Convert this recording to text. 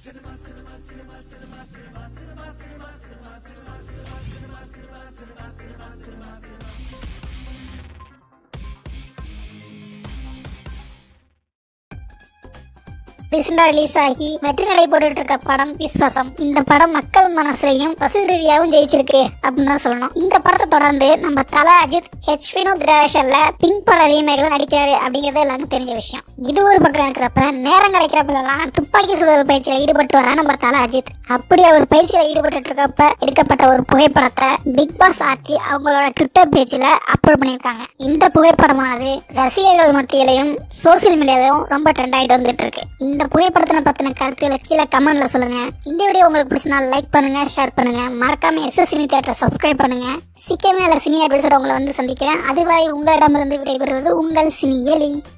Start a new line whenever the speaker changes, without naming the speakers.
ரீசெண்டா ரிலீஸ் ஆகி வெற்றி நடை போட்டுட்டு இருக்க படம் விஸ்வாசம் இந்த படம் மக்கள் மனசுலையும் வசூல் ரீதியாகவும் ஜெயிச்சிருக்கு அப்படின்னு தான் சொல்லணும் இந்த படத்தை தொடர்ந்து நம்ம தல அஜித் ஹெச் வினோத் டிரெக்ஷன்ல பிங்க் பட ரீமேக்ல நடிக்கிறாரு அப்படிங்கிறது எல்லாருக்கும் தெரிஞ்ச விஷயம் இது ஒரு பக்கம் இருக்கிறப்ப நேரம் கிடைக்கிறப்பெல்லாம் துப்பாக்கி சுடுதல் பயிற்சியில ஈடுபட்டு வர நம்ம தல அஜித் அப்படி அவர் பயிற்சியில ஈடுபட்டு இருக்கப்ப எடுக்கப்பட்ட ஒரு புகைப்படத்தை பிக் பாஸ் ஆர்த்தி அவங்களோட ட்விட்டர் பேஜ்ல அப்லோட் பண்ணியிருக்காங்க இந்த புகைப்படமானது ரசிகர்கள் மத்தியிலையும் சோசியல் மீடியாலையும் ரொம்ப ட்ரெண்ட் ஆயிட்டு வந்துட்டு இருக்கு இந்த புகைப்படத்தை பத்தின கருத்துக்களை கீழே கமெண்ட்ல சொல்லுங்க இந்த வீடியோ உங்களுக்கு பிடிச்சிருந்தா லைக் பண்ணுங்க ஷேர் பண்ணுங்க மறக்காம எஸ்எஸ் சினி தேட்டரை சப்ஸ்கிரைப் பண்ணுங்க சீக்கிரமே அல்ல சினி எபிசோட உங்களை வந்து சந்திக்கிறேன் அதுவரை உங்களிடமிருந்து விடைபெறுவது உங்கள் சினி எலி